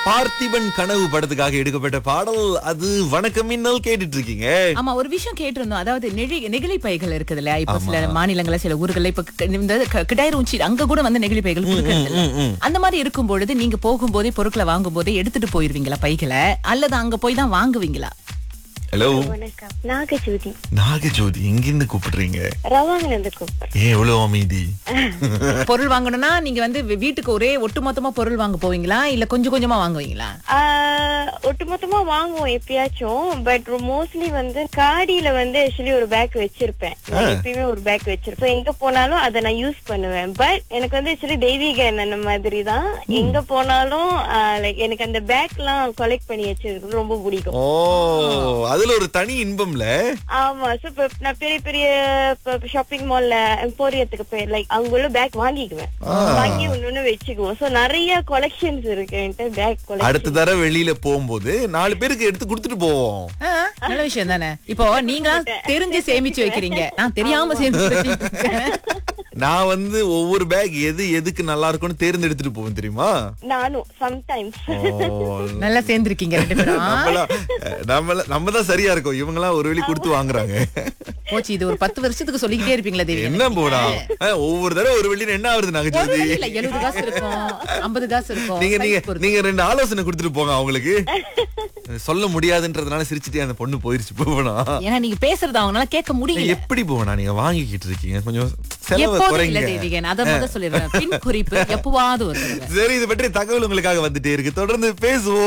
பார்த்திபன் கனவு படத்துக்காக எடுக்கப்பட்ட பாடல் அது வணக்கம் மின்னல் கேட்டுட்டு இருக்கீங்க ஆமா ஒரு விஷயம் கேட்டிருந்தோம் அதாவது நெழி நெகிழி பைகள் இருக்குது இல்லையா இப்ப சில மாநிலங்கள்ல சில ஊர்கள்ல இப்ப க- இந்த க- கிடாயிரு உச்சி அங்க கூட வந்து நெகிழி பைகள் கொடுக்கறது இல்ல. அந்த மாதிரி இருக்கும் பொழுது நீங்க போகும்போதே பொருட்களை வாங்கும் போதே எடுத்துட்டு போயிருவீங்களா பைகளை அல்லது அங்க போய் தான் வாங்குவீங்களா ஹலோ வணக்கம் நாகஜோதி நாகஜோதி எங்கிருந்து கூப்பிடுறீங்க ரவாங்கல இருந்து கூப்பிடுறேன் ஏன் எவ்வளவு அமைதி பொருள் வாங்கணும்னா நீங்க வந்து வீ- வீட்டுக்கு ஒரே ஒட்டுமொத்தமா பொருள் வாங்க போவீங்களா இல்ல கொஞ்சம் கொஞ்சமா வாங்குவீங்களா ஆஹ், ஒட்டுமொத்தமா வாங்குவோம் எப்பயாச்சும் பட் மோஸ்ட்லி வந்து காடியில வந்து ஆக்சுவலி ஒரு பேக் வச்சிருப்பேன் நான் எப்பயுமே ஒரு பேக் வச்சிருப்பேன் எங்க போனாலும் அதை நான் யூஸ் பண்ணுவேன் பட் எனக்கு வந்து ஆக்சுவலி தெய்வீக அந்த மாதிரி தான் எங்க போனாலும் லைக் எனக்கு அந்த பேக் எல்லாம் கலெக்ட் பண்ணி வச்சிருக்கிறது ரொம்ப பிடிக்கும் ஓ அதுல ஒரு தனி இன்பம்ல ஆமா சோ இப்ப நான் பெரிய பெரிய ஷாப்பிங் மால்ல எம்போரியத்துக்கு போய் லைக் அங்க உள்ள பேக் வாங்கிக்குவேன் வாங்கி ஒண்ணு ஒண்ணு வச்சுக்குவோம் சோ நிறைய கொலெக்ஷன்ஸ் இருக்கு என்கிட்ட பேக் கொலெக்ஷன் அடுத்த தடவை வெளியில போகும்போது நாலு பேருக்கு எடுத்து கொடுத்துட்டு போவோம் ஆ, நல்ல விஷயம் தானே இப்போ நீங்க தெரிஞ்சு சேமிச்சு வைக்கிறீங்க நான் தெரியாம சேமிச்சு வச்சிருக்கேன். நான் வந்து ஒவ்வொரு பேக் எது எதுக்கு நல்லா இருக்கும்னு தேர்ந்தெடுத்துட்டு போவேன் தெரியுமா நானும் சம்டைம்ஸ் ஓ, நல்லா சேர்ந்திருக்கீங்க ரெண்டு பேரும் நம்மலாம் நம்மள நம்ம தான் சரியா இருக்கோம் இவங்க எல்லாம் ஒரு வெளி கொடுத்து வாங்குறாங்க போச்சு இது ஒரு பத்து வருஷத்துக்கு சொல்லிக்கிட்டே இருப்பீங்களா தேவி என்ன போடா அஹ், ஒவ்வொரு தடவை ஒரு வெள்ளி என்ன ஆகுது ஒரு நாகஜோதி வழி இல்ல எழுபது காசு இருக்கும் ஐம்பது காசு இருக்கும் நீங்க நீங்க size பொறுத்து. நீங்க ரெண்டு ஆலோசனை கொடுத்துட்டு போங்க அவங்களுக்கு சொல்ல முடியாதுன்றதுனால சிரிச்சிட்டே அந்த பொண்ணு போயிருச்சு போவனா ஏன்னா நீங்க பேசுறது அவங்களால கேட்க முடியல எப்படி போவனா நீங்க வாங்கிக்கிட்டு இருக்கீங்க கொஞ்சம் செலவு எப்போதும் இல்ல குறைங்க தேவிகன் அதை முதல்ல சொல்லிடுறேன் பின் குறிப்பு எப்பவாவது ஒரு தடவை சரி இது பற்றி தகவல் உங்களுக்காக வந்துட்டே இருக்கு தொடர்ந்து பேசுவோம்